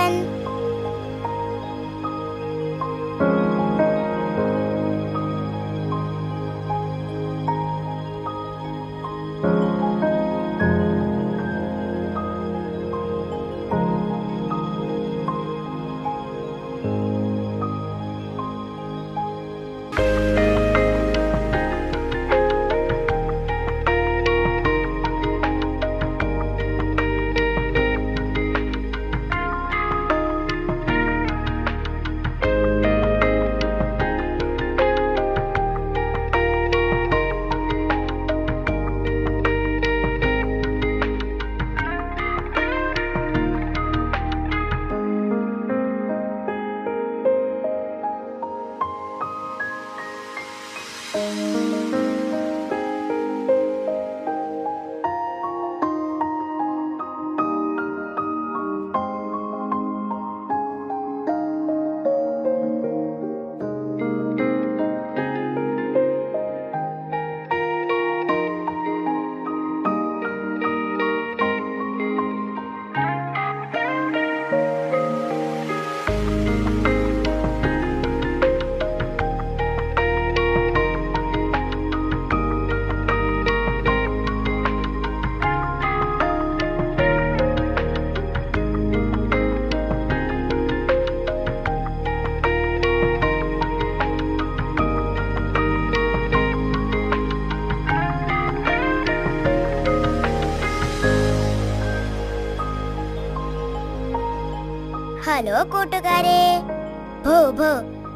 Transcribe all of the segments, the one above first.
ജിംബൻ hello കൂട്ടുകാരെ ഭോ ഭോ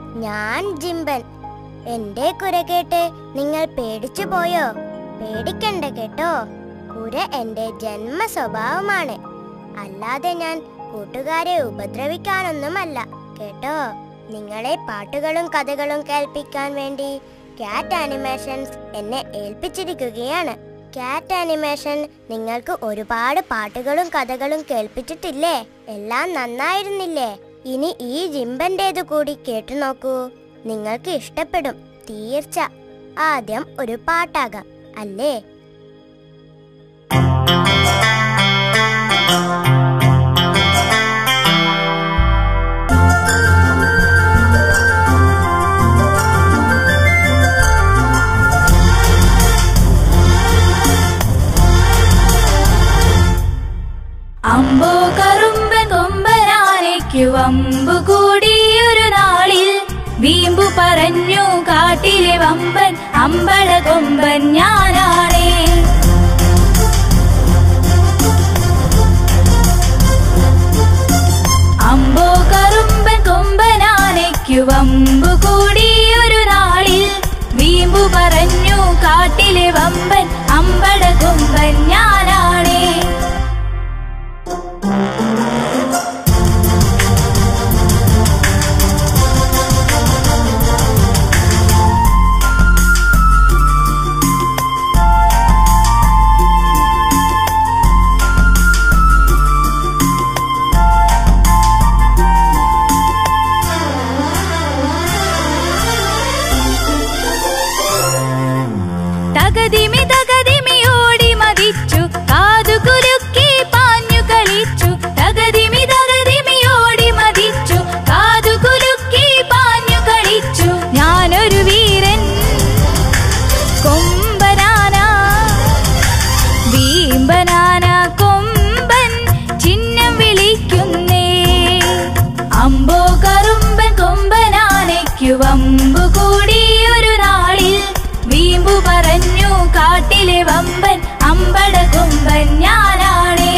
ഞാൻ ജിംബൻ എന്റെ കുര കേട്ട് നിങ്ങൾ പേടിച്ചു പോയോ പേടിക്കണ്ട കേട്ടോ കുര എന്റെ ജന്മ സ്വഭാവമാണ് അല്ലാതെ ഞാൻ കൂട്ടുകാരെ ഉപദ്രവിക്കാനൊന്നുമല്ല കേട്ടോ നിങ്ങളെ പാട്ടുകളും കഥകളും കേൾപ്പിക്കാൻ വേണ്ടി കാറ്റ് ആനിമേഷൻസ് എന്നെ ഏൽപ്പിച്ചിരിക്കുകയാണ് കാറ്റ് ആനിമേഷൻ നിങ്ങൾക്ക് ഒരുപാട് പാട്ടുകളും കഥകളും കേൾപ്പിച്ചിട്ടില്ലേ എല്ലാം നന്നായിരുന്നില്ലേ ഇനി ഈ ജിംബന്റേതു കൂടി കേട്ടു നോക്കൂ നിങ്ങൾക്ക് ഇഷ്ടപ്പെടും തീർച്ച ആദ്യം ഒരു പാട്ടാകാം അല്ലേ അമ്പോ കറുമ്പൻ കൊമ്പനാനയ്ക്കു വമ്പു കൂടിയൊരു നാളിൽ വീമ്പു പറഞ്ഞു കാട്ടിലെ വമ്പൻ അമ്പള കൊമ്പൻ ഞാനാണേ അമ്പോ കറുമ്പൻ കൊമ്പനാനയ്ക്കു വമ്പു കൂടിയൊരു നാളിൽ വീമ്പു പറഞ്ഞു കാട്ടിലെ വമ്പൻ അമ്പള കൊമ്പൻ ഞാനാണേ തകതിമി തകതിമി ഓടി മതിച്ചു കാതു കുലുക്കി പാഞ്ഞു കളിച്ചു തകതിമി തകതിമി ഓടി മതിച്ചു കാതു കുലുക്കി പാഞ്ഞു കളിച്ചു ഞാനൊരു വീരൻ കൊമ്പനാന വീമ്പനാന കൊമ്പൻ ചിഹ്നം വിളിക്കുന്നേ അമ്പോ കറുമ്പൻ കൊമ്പനാനയ്ക്കു വമ്പു കൂടിയൊരു നാളിൽ വീമ്പു പറഞ്ഞു കാട്ടിലെ വമ്പൻ അമ്പട കൊമ്പൻ ഞാനാണേ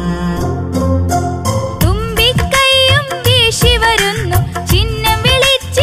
തുമ്പിക്കൈയും വീശി വരുന്നു ചിഹ്നം വിളിച്ച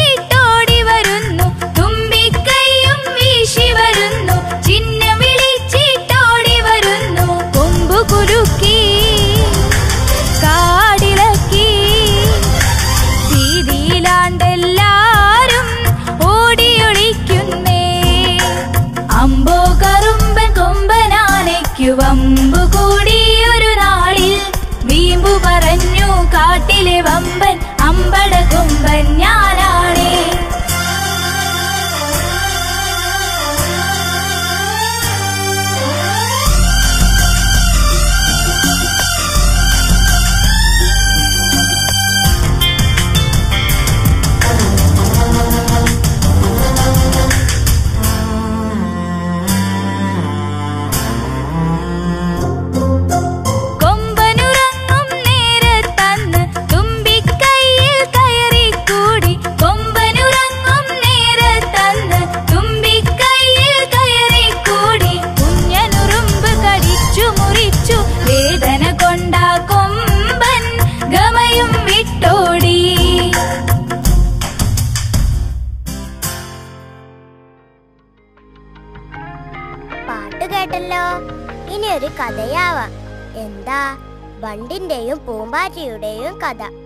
കഥയാവാം എന്താ വണ്ടിന്റെയും പൂമ്പാറ്റയുടെയും കഥ